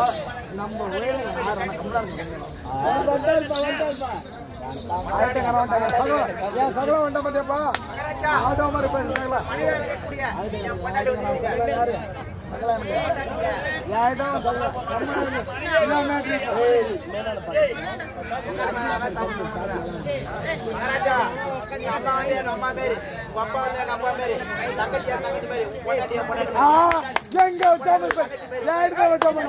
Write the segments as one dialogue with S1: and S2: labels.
S1: நம்ம உயிரை யார் வேணா கம்மியா இருக்கு ஆயிட்டங்க வந்துட்டாங்க சகலம் ஏன் சகலம் வந்துட்ட பாத்தியாப்பா ஆட்டோ மாதிரி போயிருக்காங்களா
S2: மகாராஜா எங்க அம்மா வந்து எங்க அம்மா மாரி உங்க அப்பா வந்து எங்க அப்பா மாரி தங்கச்சி என் தங்கச்சி மாரி பொண்டாட்டி என் பொண்டாட்டி
S1: எங்க விட்டோம் யாருமே விட்டோம்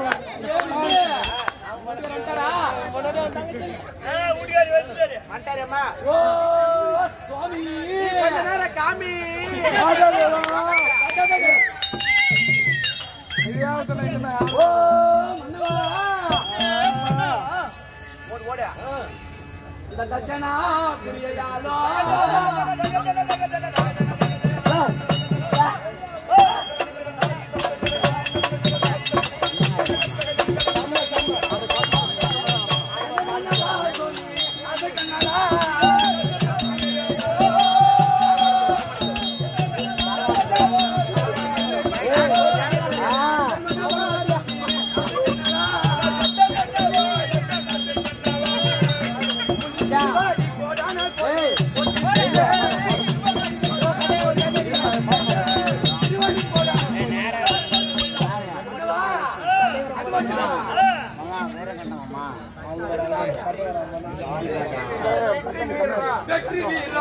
S2: வந்துட்டாரேம்மா
S1: ஓ சுவாமி
S2: கொஞ்ச நேரம் காமி
S1: ஓ மன்னவா
S2: ஓடு ஓடு
S1: இந்த தச்சனா புரியலாதோ வெற்றி வீரா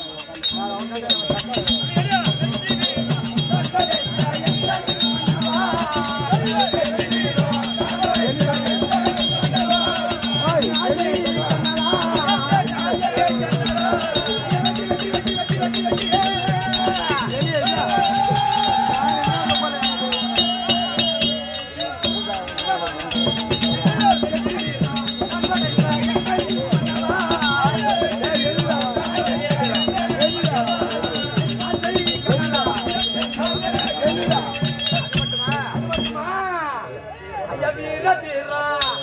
S1: ஐயா வீர தீரா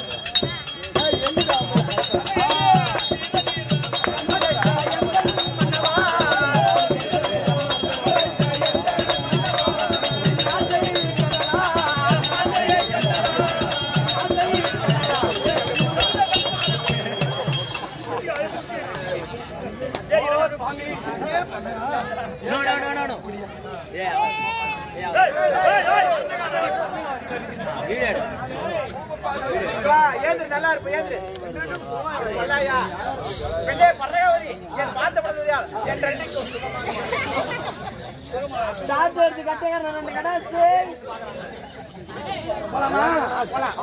S2: வா, ஏந்திரு நல்லா இருப்ப ஏந்திரு சொல்லாயா பெண்ணே பறவையாவதி என் பார்த்த படத்தையா என் ரெண்டுக்கும்
S1: சாத்து எடுத்து கட்டைக்கார ரெண்டு கடை சேல் போலாமா போலாம்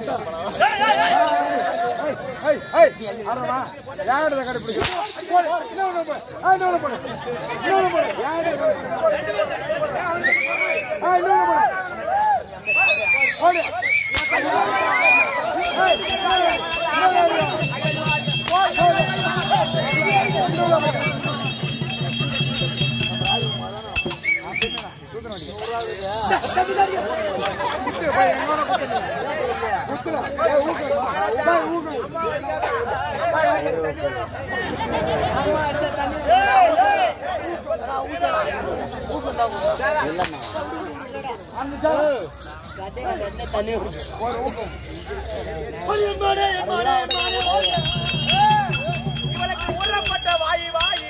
S1: ஏய் ஏய் அரமா யாரோட கடை பிடிச்சு போடு இன்னொரு போடு ஆ இன்னொரு போடு இன்னொரு போடு யாரோட கடை ஆ இன்னொரு போடு போடு ஏய் இன்னொரு
S2: இவனுக்கு ஊறப்பட்ட வாயு வாயு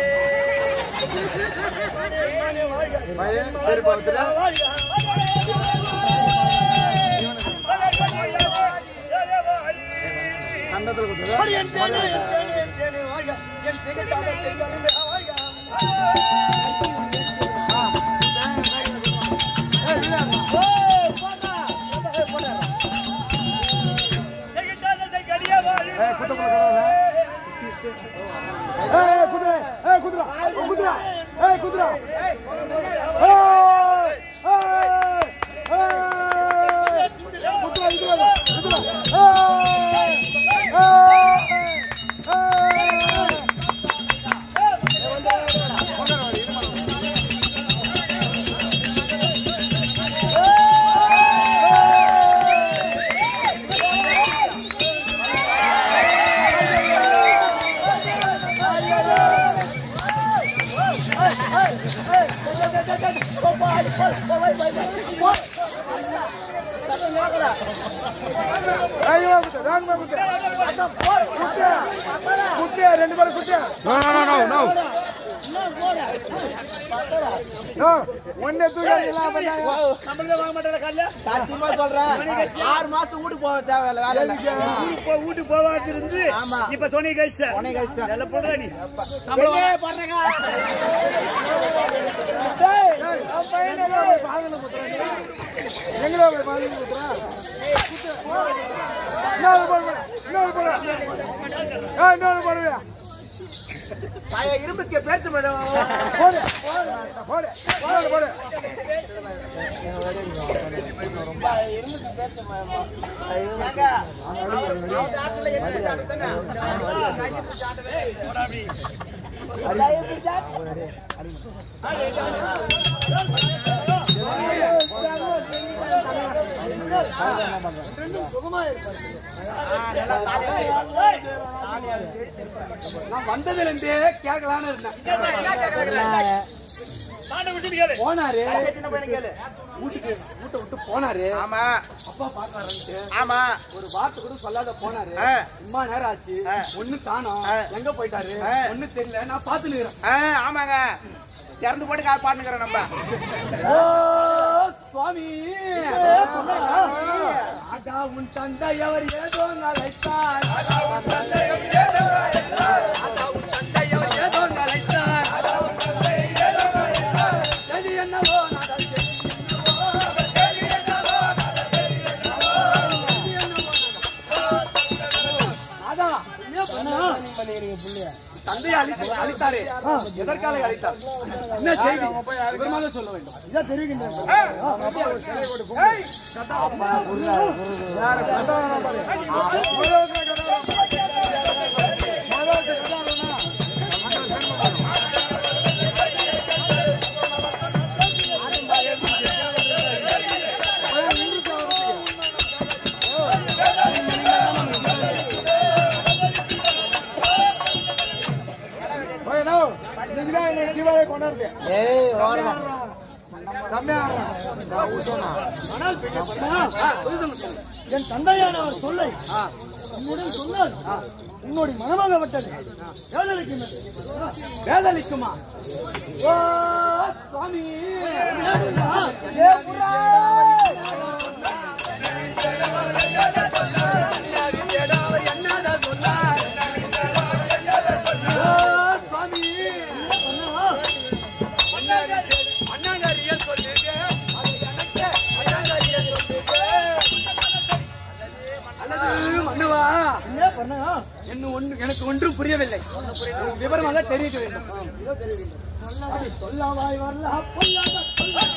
S1: ஏய் குதிரை ஏய் குதிரை குதிரை ஏய் குதிரை ஏய் ஏய் ஏய் குதிரை குதிரை குதிரை ஏய் ஏய் ஏய் வேகமா குத்து வேகமா குத்து குத்து குத்து ரெண்டு பேரும் குத்து no no no no no ஒன்னே தூக்கி எல்லாம் பண்ணாங்க
S3: நம்மளே வாங்க மாட்டாங்க காலைல
S2: சத்தியமா சொல்றேன் ஆறு மாசத்துக்கு வீட்டுக்கு போக தேவையில்ல வேலை இல்ல
S3: இப்போ வீட்டுக்கு போவாச்சு இருந்து
S2: ஆமா.
S3: இப்ப சொன்னி கழிச்ச
S2: உனே கஷ்டம்
S3: எல்லாம் போடுற நீ
S2: எங்கே போடுறேங்க
S1: டேய் அவன் பையனை போய் பாதல குத்துறாங்க எங்களே போய் பாதல குத்துறான் இன்னொரு போடு இன்னொரு போடு ஏய் இன்னொரு போடுவியா
S2: தாய இரும்புக்கு பேச்சு மேடம்
S1: போடு போடு போடு போடு
S4: நான் வந்ததுல இருந்தே கேட்கலான்னு இருந்தேன்
S3: தாண்ட விட்டு கேளு
S4: போனாரு
S2: சின்ன பையனுக்கு கேளு.
S4: வீட்டுக்கு வீட்டை விட்டு போனாரு
S2: ஆமா
S4: அப்பா பாக்காரன்ட்டு
S2: ஆமா
S4: ஒரு வார்த்தை கூட சொல்லாத போனாரு
S2: ஆ.
S4: சும்மா நேரம் ஆச்சு
S2: ஆ.
S4: ஒண்ணு காணோம்
S2: ஆ.
S4: எங்க போயிட்டாரு
S2: ஆ.
S4: ஒண்ணு தெரியல நான் பாத்துன்னு
S2: ஆ, ஆமாங்க திறந்து போட்டு கால் பாட்டுக்கிறோம் நம்ம
S4: ஓ சுவாமி ஆகா உன் தந்தை அவர் ஏதோ அழைத்தார் ஆகா உன் தந்தை அவர் ஏதோ அழைத்தார் சரி என்னவோ நாடல் சரி என்னவோ சரி என்னவோ அதான் தந்தையை அழித்து அழித்தாரே எதற்காக அழித்தார் என்ன செய்தி விவரமாக சொல்ல வேண்டும்
S1: கொண்டாடுது செம்மையா
S3: என் தந்தையானவர் சொல்லை உன்னிடம் சொன்னால் உன்னுடைய மனமாகப்பட்டது வேதனைக்கின்றது
S4: வேதளிக்குமா ஓ சுவாமி ஏ புறா! என்னடா சொன்னார்? ஓ சுவாமி! அண்ணாங்கரிய சொல்லுங்க. அது எனக்கு அண்ணாங்கரிய சொல்லுங்க. அல்லது மன்னவா
S3: என்ன பண்ணா
S4: என்ன ஒன்று எனக்கு ஒன்றும் புரியவில்லை விவரமாக தெரிவிக்க வேண்டும்
S3: சொல்லாவாய் வரல பொல்லாத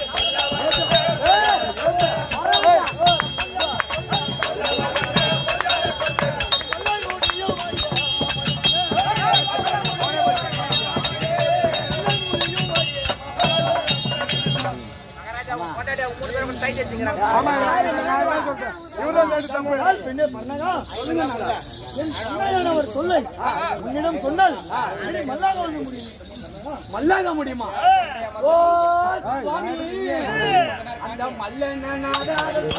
S2: மகாராஜா உன் பொண்டாட்டி அவங்க மூணு பேரும் டைட் வச்சுக்கிறாங்க
S1: ஆமா நான் தான் சொல்றேன் இவரும் ரெண்டு தம்பி
S3: பெண்ணே பண்ணா என் தந்தையானவர் சொல்லை உன்னிடம் சொன்னால் இதை மல்லாக வந்து முடியும்
S4: மல்லாக முடியுமா ஓ சுவாமி அந்த மல்லனாத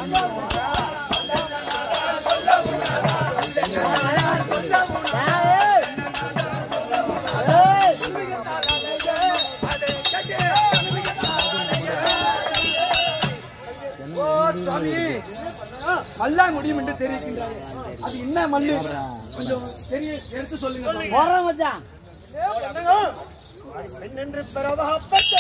S4: ஓ சுவாமி மல்லா முடியும் என்று தெரிவிக்கின்றார் அது என்ன மல்லு கொஞ்சம் தெரிய எடுத்து சொல்லுங்க
S3: போறேன் மச்சான் பெண்ணென்று பிரபகப்பட்ட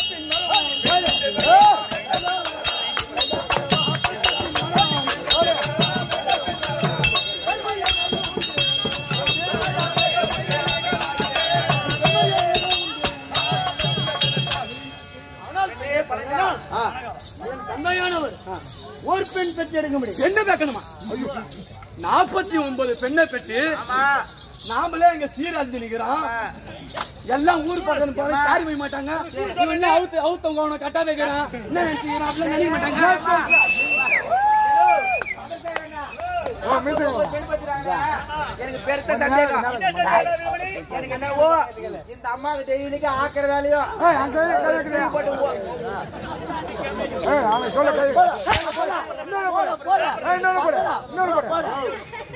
S4: ஆ,
S3: என் தந்தையானவர் ஒரு பெண் பெற்றெடுக்க முடியும்
S4: என்ன பேக்கணுமா நாற்பத்தி ஒன்பது பெண்ணை பெற்று
S2: ஆமா
S4: நாமளே இங்க சீரழிஞ்சு நிக்கிறோம் எல்லாம் ஊர் பக்கம் போற காரி போய் மாட்டாங்க இவன் என்ன அவுத்து அவுத்தவங்க அவனை கட்டா வைக்கிறான் என்ன நினைச்சுக்கிறான் அப்படிலாம் நினைக்க மாட்டாங்க
S1: ஓ மீசை
S2: எனக்கு பெருத்த சந்தேகம் எனக்கு என்னவோ இந்த அம்மாவுக்கு டெய்லிக்கு ஆக்கிற வேலையும்
S1: ஏய் அங்க கை வைக்கிறியா ஏய் அவன் சொல்ல கை இன்னொரு போடு ஏய் இன்னொரு போடு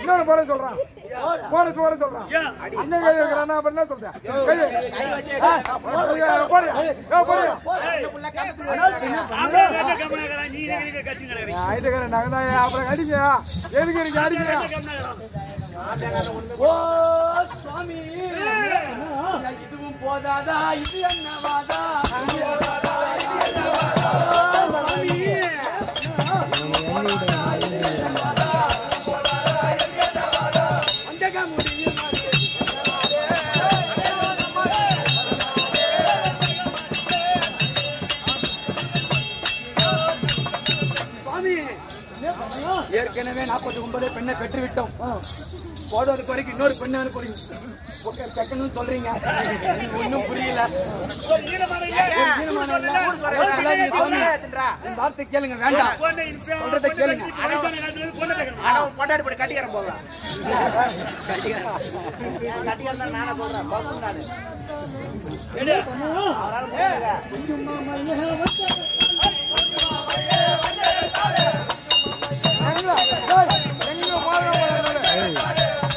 S1: இன்னொன்னு போட சொல்றான் போட போட சொல்றான் அண்ணன் கை வைக்கிறானா அப்புறம் என்ன சொல்றேன் கை வை.
S2: கை வச்சு
S1: ஆ, போடுயா, போடுயா. ஏ, போடுயா.
S2: உள்ள கணக்கு
S1: ஐட்டுக்காரன் நகை அப்புறம் அடிங்க எதுக்கு எனக்கு அடிக்கிறேன்
S4: ஓ சுவாமி இதுவும் போதாதா இது என்னவாதா இது போதாதா, இது என்னவாதா? சுவாமி. அங்கக முடியும் சுவாமி ஏற்கனவே நாற்பத்தி ஒன்பது பெண்ணை பெற்றுவிட்டோம் போடுவதற்கு வரைக்கும் இன்னொரு பெண்ணை அனுப்புறீங்க ஓகே கேட்கணும்னு சொல்றீங்க எனக்கு ஒண்ணும் புரியல ஒரு ஈனமான இல்ல. ஒரு சொல்லாதீங்க சுவாமி. என் வார்த்தை கேளுங்க வேண்டாம் சொல்றதை கேளுங்க
S2: ஆனா உன் பொண்டாட்டி போட்டு கட்டிக்கிறேன் போங்க கட்டிக்கிறேன் தான் நானே சொல்றேன் போதும் நானு அவரால முடியல.
S1: எங்க ஏய், எங்க போடுற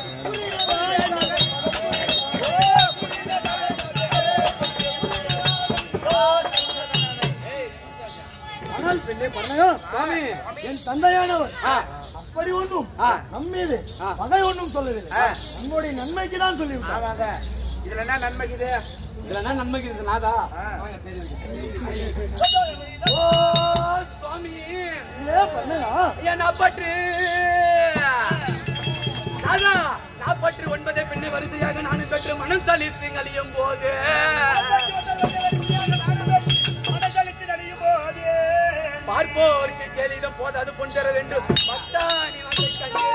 S3: ஆனால் பெண்ணே பண்ணையா
S4: சுவாமி
S3: என் தந்தையானவர்
S4: ஆ,
S3: அப்படி ஒன்றும்
S4: ஆ.
S3: நம் மீது
S4: ஆ.
S3: பகை ஒன்றும் சொல்லவில்லை
S2: ஆ.
S3: நம்முடைய நன்மைக்கு தான் சொல்லிவிட்டார்
S2: ஆமாங்க இதுல என்ன நன்மைக்கு இது
S4: இதுல என்ன நன்மைக்கு இருக்கு நாதா
S2: ஆ.
S4: ஓ சுவாமி
S3: ஏ பண்ணையா
S4: என்ன பற்று நாதா நான் பற்று ஒன்பதை பெண்ணை வரிசையாக நானும் பெற்று மனம் சலித்து கழியும் போது பார்ப்போருக்கு கேலிடம் போதாது பொன் தர வேண்டும் பத்தாணி வந்து கண்டு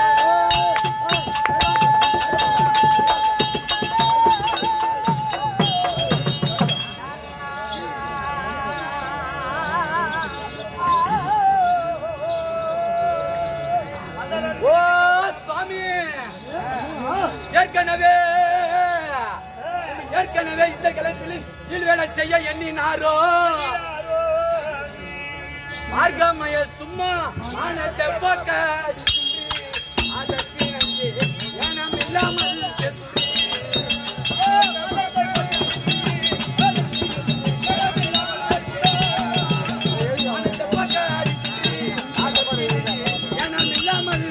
S4: ஓ சுவாமி ஏற்கனவே ஏற்கனவே இந்த கிளத்தில் வேலை செய்ய எண்ணினாரோ மார்க்கமய சும்மா மானத்தை போக்க அதற்கு நன்றி ஏனம் இல்லாமல் மானத்தை போக்க அதற்கு ஏனம் இல்லாமல்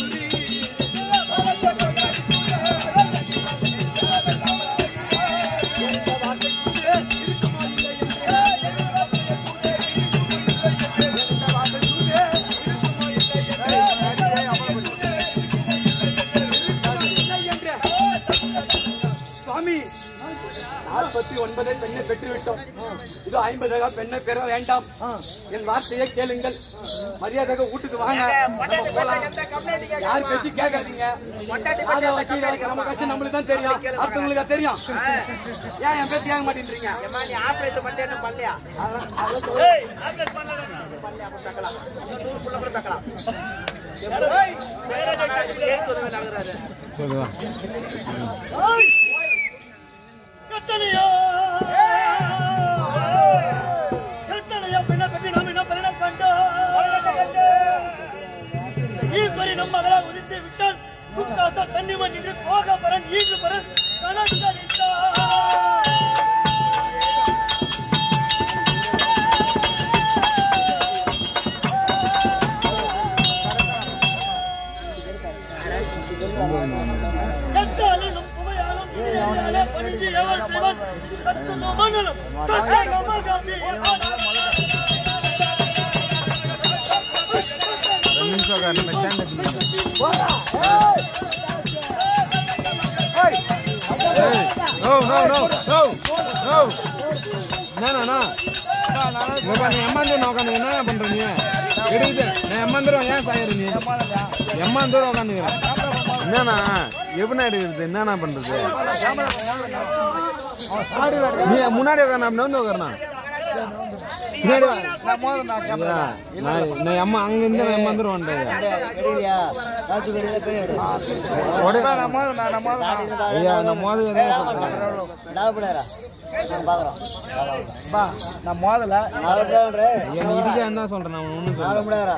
S4: சுவாமி நாற்பத்தி ஒன்பதை பெண்ணை பெற்றுவிட்டோம் இது ஐம்பதாக பெண்ணை பெற வேண்டாம் என் வார்த்தையை கேளுங்கள் மரியாதையாக வீட்டுக்கு வாங்க நம்ம போலாம்.
S2: எந்த கம்ப்ளைண்ட்
S4: யார் பேசி கேட்காதீங்க ராஜா வக்கீல் வழக்கு நம்ம கஷ்டம் நம்மளுக்கு தான் தெரியும் அடுத்தவங்களுக்கு தெரியும் ஏன் என் பேசி கேட்க மாட்டேன்றீங்க
S2: ஏம்மா நீ ஆபரேஷன் பண்ணிட்டு என்ன பண்ணலையா
S4: அதெல்லாம் அதெல்லாம் சொல்ல-
S2: பண்ணலையா அப்ப பார்க்கலாம் இன்னும் நூறு புள்ள கூட பார்க்கலாம்
S4: ஏய்,
S2: ஏன் சொல்லுங்க நகராரு
S3: கட்டளையா கட்டளையா பெண்ணை கட்டி நாம் என்ன பலனை கண்டோம் ஈஸ்வரி நம் மகளாக உதித்து விட்டால் சுத்தாசா தன்னிமன் நின்று போக பரன் ஈன்று பரன் கணக்கணித்தார் எத்தாலும் புகையாலும் இனியாலே பணிஞ்சு எவர் சிவன் சத்து மனலும் சத்து நமகாமி
S5: No, no, no, no, no. என்னண்ணா நீ எம்மாந்தூர் உட்காந்து என்ன பண்ற நீ எடுக்குது நான் எம்மாந்தூரம் ஏன் சாயிரு நீ எம்மாந்தூரம் உட்காந்துக்கிறேன் என்னண்ணா எப்படிண்ணா எடுக்கிறது என்னண்ணா பண்றது நீ முன்னாடி உட்காந்து அப்படி வந்து உட்காரணா பின்னாடி வா.
S1: நான் மோதல் நான்
S5: ஐயா, நான் நான் அம்மா அங்க இருந்து நான் வந்துருவேன்
S3: கிடையா காசு கிடையாது போய் எடு.
S1: நான் மோதல் நான் நான் மோதல் நான்.
S5: ஐயா நான் மோதல்
S3: டாலப்படாரா நான் பாக்குறோம்
S1: பா நான் மோதல
S3: டாலப்படாரே
S5: ஐயா நீ இதுக்கே என்ன சொல்றேன் நான் ஒண்ணும் சொல்ல
S3: டாலப்படாரா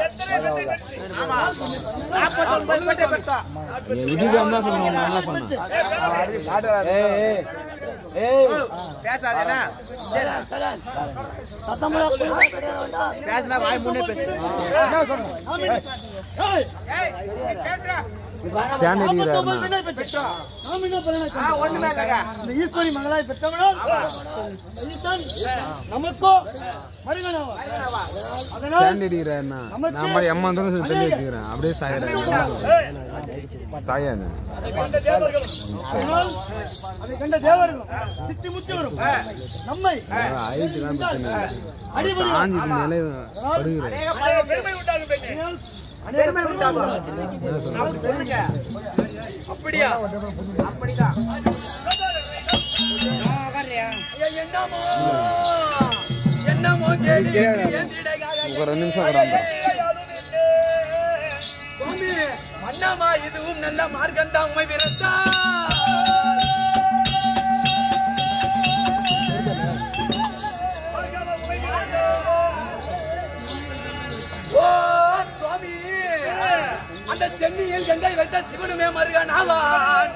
S2: நாற்பத்தி ஒன்பது கோட்டை பெற்றோம்
S5: இதுக்கு என்ன சொல்லணும் நான் என்ன பண்ணேன்
S3: ஏய் ஏய் ஏய்
S2: பேசாதேனா
S3: சத்தம்லாம் கிடையாது
S2: பேசினா வாய் முன்னே பேசு
S5: ஸ்டாண்ட் அடிக்கிறாரு
S2: ஒண்ணுமே இல்லைங்க
S3: இந்த ஈஸ்வரி மகளாய் பெற்றவனால் ஈசன் நமக்கோ மருகனவா அதனால்
S5: ஸ்டாண்ட் அடிக்கிறாருண்ணா நம்ம எம்மா தூரம் தள்ளி வச்சுக்கிறேன் அப்படியே சாயிடுறேன் சாயாது
S3: அதனால் அதை கண்ட தேவர்களும் சித்தி முத்திவரும் நம்மை
S5: ஐந்து தான் பிரச்சனை
S3: அடிபடி
S5: சாஞ்சி நிலை படுகிறேன்
S3: பெருமை உண்டாகும்
S2: சொல்லுங்க
S4: அப்படியா
S2: அப்படிதான்
S4: என்னமோ என்னமோ கேடி
S5: ஒரு ரெண்டு நிமிஷம் வராங்க
S4: சுவாமி மன்னமா இதுவும் நல்ல மார்க்கண்டா உமை விரத்தா ஓ சுவாமி அந்த சென்னியில் கங்கை வைத்த சிவனுமே மருகனாவான்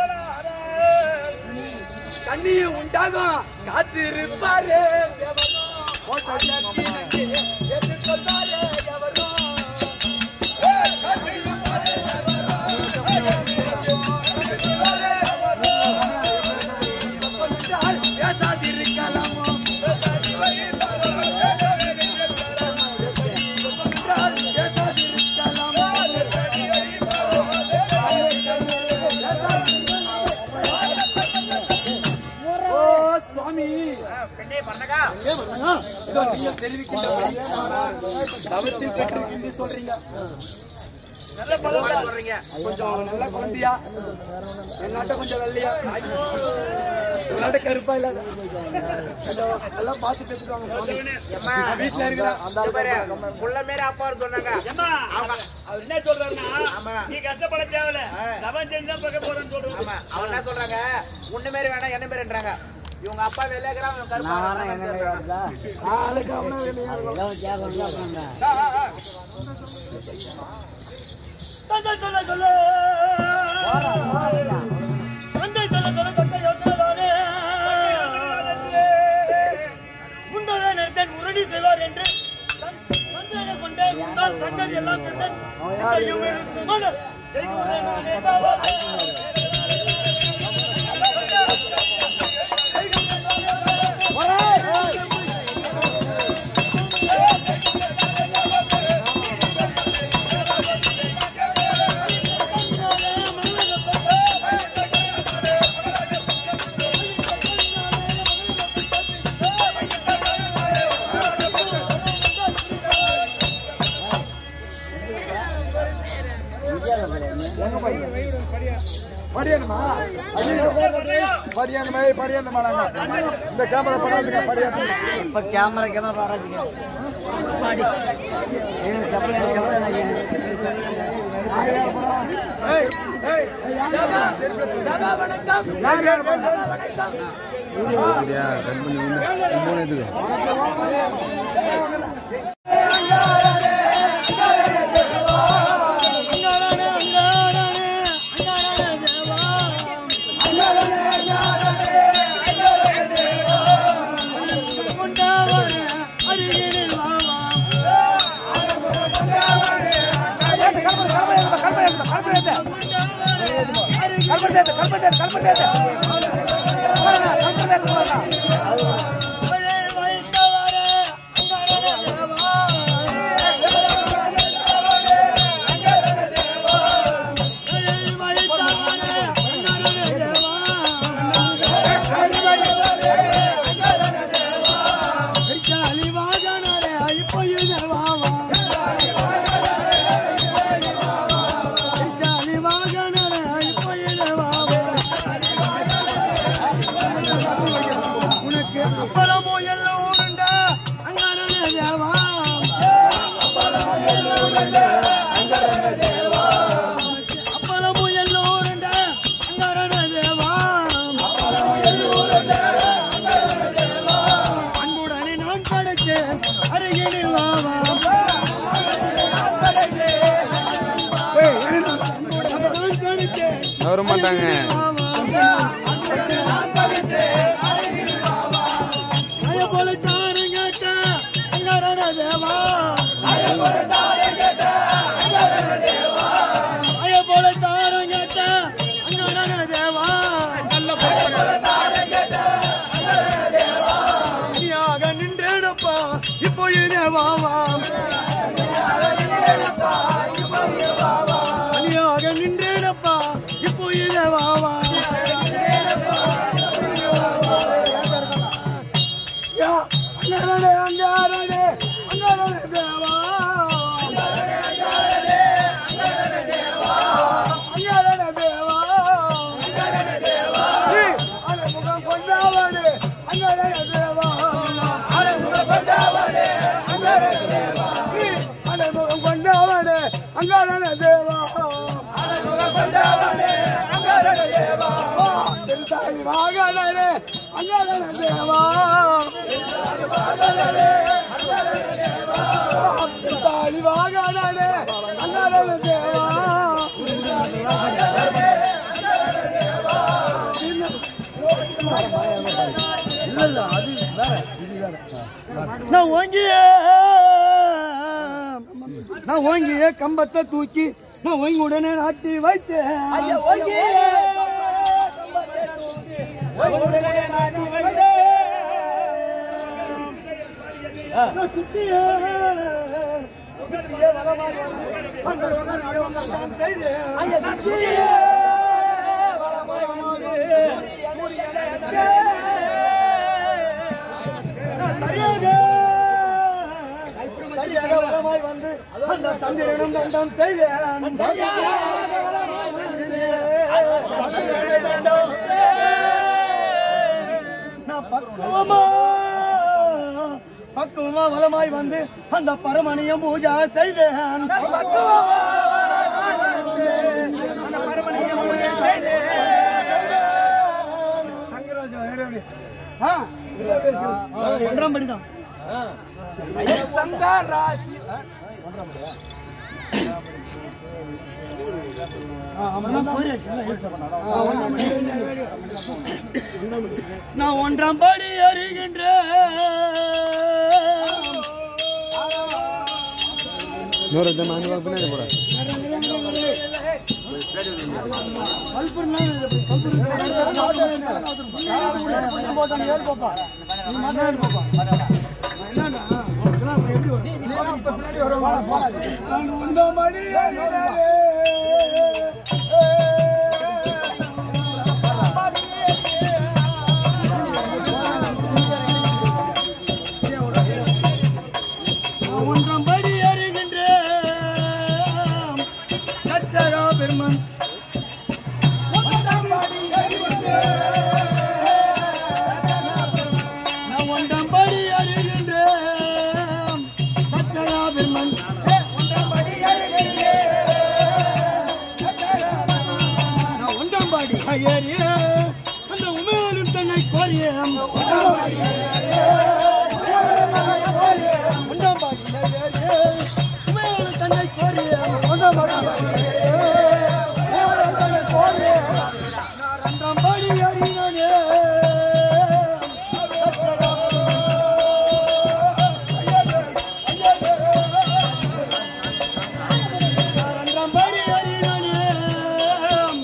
S4: கண்ணியும் உண்டாகும் காத்திருப்பாரே எவனோ ஓட்ட சக்தியினக்கு எதிர்கொள்வாரே எவனோ பேசாதிருக்கலாமோ ஓ சுவாமி
S2: பெண்ணே பண்ணகா
S4: இதோ நீங்கள் தெரிவிக்கின்ற தவத்தில் பெற்றிருக்கின்ற சொல்றீங்க நல்ல பழம்
S2: சொல்றீங்க
S4: கொஞ்சம் நல்ல குழந்தையா என்னாட்ட கொஞ்சம் வெள்ளையா உன்னாட்ட கருப்பா இல்லாத கொஞ்சம் எல்லாம் பார்த்து பேசுவாங்க
S2: அம்மா
S4: வீட்டுல இருக்கிற
S2: இந்த பாரு புள்ள மேல அப்பா சொன்னாங்க அவங்க
S6: அவர் என்ன சொல்றாருன்னா
S2: ஆமா.
S6: நீ கஷ்டப்பட தேவையில்ல தவம் செஞ்சு தான் பார்க்க போறேன்னு சொல்றாரு
S2: ஆமா அவன் என்ன சொல்றாங்க உன்ன மாரி வேணாம் என்ன மாரின்றாங்க இவங்க அப்பா வெள்ளையக்கிறான் அவன் கருப்பா
S4: ஆளுக்கு அவனும் வெளியே
S3: தந்தை சொல்ல சொல்ல தந்தை சொல்ல சொல்ல தந்தை யோசனை முந்தவே நேரத்தில் முரடி செய்வார் என்று தன் தந்தையை கொண்டே முன்னால் சங்கதி எல்லாம் கண்டன் சிந்தையும் இருந்து மலர் செய்கிறேன் நானே தாவாரே.
S1: படியணுமா படியணுமா படியணுமா நாங்க இந்த கேமரா பண்ணாதுங்க படியணும்
S3: இப்ப கேமரா கேமரா வராதுங்க பாடி ஏன் சப்பளை சப்பளை
S4: சபா வணக்கம் வணக்கம்
S5: சரியா கட் பண்ணி வந்து மூணு இதுக்கு
S3: அங்காரானே அங்காரானே அங்காரானே தேவா கொண்டாவனே அருகினில் வாவா அவளை வைத்தவரே அங்காரானே தேவா அவளை வைத்தவரே அங்காரானே தேவா அழிவாகனரே ஐப்பொழுது வாவா அழிவாகனரே ஐப்பொழுது வாவா அப்பளமும் எல்லோருண்ட அங்கரண தேவா அன்புடனே நான் படைத்தேன் அருகினில் வாவா நான் படைத்தேன்
S5: வர மாட்டாங்க
S3: அய போல தாரம் கேட்ட அங்கரண தேவா அய போல தாரம் கேட்ட அங்கரண தேவா நீயாக நின்றேனப்பா இப்போ தேவாவாம் அணியாக நின்றேனப்பா இப்போ தேவாவா
S1: அங்காரே அங்காரே அங்காரே தேவா அங்காரே தேவா அரை முகம் கொண்டாவனே அங்காரே தேவா அரை முகம் கொண்டாவனே அங்காரே தேவா அரை முகம் கொண்டாவனே அங்காரே தேவா அரை முகம் கொண்டாவனே அங்காரே தேவா திருத்தாய் வாகனே அங்காரே தேவா தாலி வாகானே அங்காரே தேவா
S3: நான் ஓங்கிய நான் ஓங்கிய கம்பத்தை தூக்கி நான் ஓங்கி உடனே நாட்டி வைத்தேன் நான் சுத்திய சுத்திய வலமாறி வந்து அந்த வலமாறி செய்தேன் சரியாக சரியாக வலமாய் வந்து அந்த சந்திரனும் தண்டம் செய்தேன் சந்திரனை தண்டம் நான் பக்குவமா பக்குவமா வலமாய் வந்து அந்த பரமணியம் பூஜா செய்தேன் ஒன்றாம் படிதான் நான் ஒன்றாம் படி அறிகின்றேன்
S5: இன்னொரு ஜன அஞ்சு பின்னாடி போட
S1: நான் உண்ட மடியானே
S3: ஒன்றாம் படி அறிகின்றேன் கச்சரா பெருமன் நான் ஒன்றாம் படி அறிகின்றேன் கச்சரா பெருமன் நான் ஒன்றாம் பாடி ஏறிய அந்த உமையாலும் தன்னை கோரிய ஒன்றாம் பாடி ஏறிய உமையாலும் தன்னை கோரிய ஒன்றாம் பாடி உமையாலும் தன்னை கோரிய நான் ரெண்டாம் பாடி அறிஞனே ரெண்டாம் பாடி அறிஞனே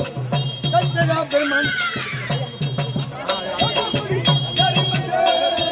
S3: கச்சரா பெருமன்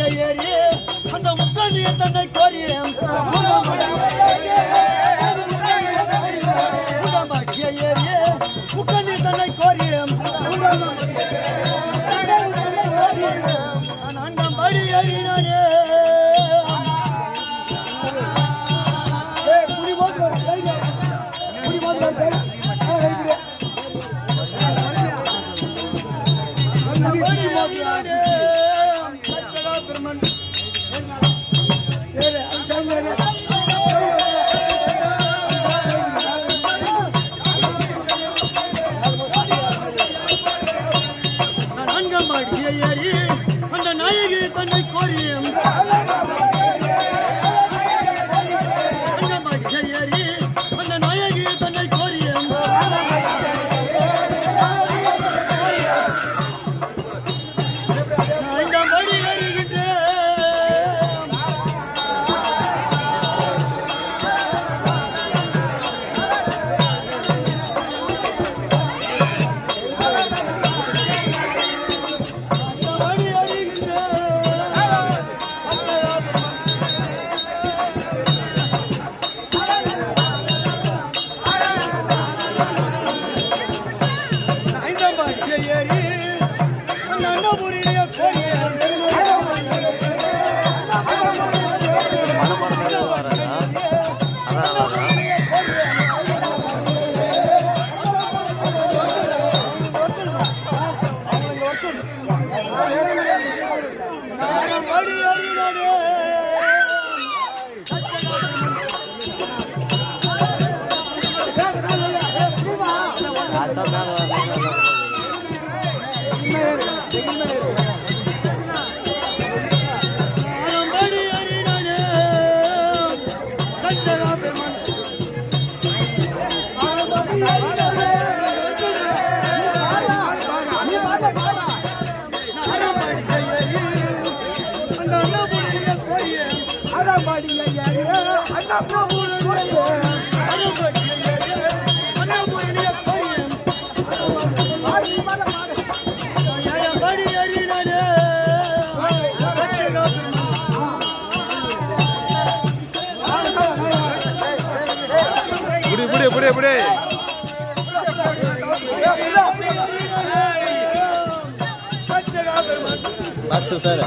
S3: படியை ஏறி அந்த முக்காண்டிய தன்னை கோரியம் படியை ஏறி முக்காண்டிய தன்னை கோரியம் நான்காம் படி ஏறினானே
S1: ஏய், புடி போட்டு வர, கையில. புடி போட்டு வர, கையில. ஆ, கைப்பிடி.
S3: நான்காம் படி ஏறினானே சச்சரா பெருமன்
S1: ஏய், அது சாமி வேலை.
S3: நான்காம் படியை ஏறி அந்த நாயகி தன்னை கோரியம் நான்காம் படியை ஏறி அந்த நாயகி தன்னை கோரியம் நான்காம் படி ஏறுகின்றேன் நான்காம் படி ஏறுகின்றேன் ஐந்தாம் படியை ஏறி அந்த அன்னபுரியை கோரியம் நான்காம் படி ஏறினானே நான்காம் படி ஏறினானே சச்சரா பெருமான் நான்காம் படி ஏறினானே நான்காம் படி ஏறி அந்த அன்னபுரியை கோரியம்
S1: அதான் பாடியா, யாரு? அண்ணா பிரபு
S5: புடி புடி புடி புடி பாத்து சார்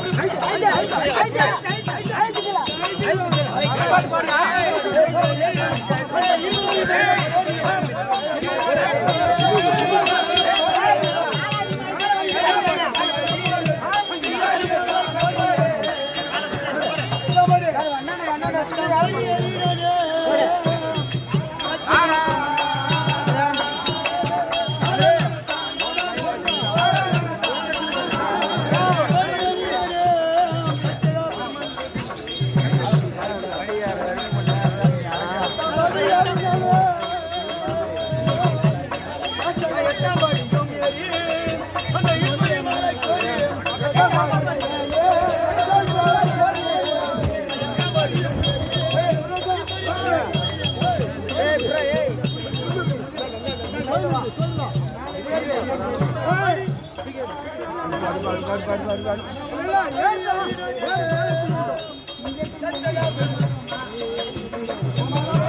S3: ஏன்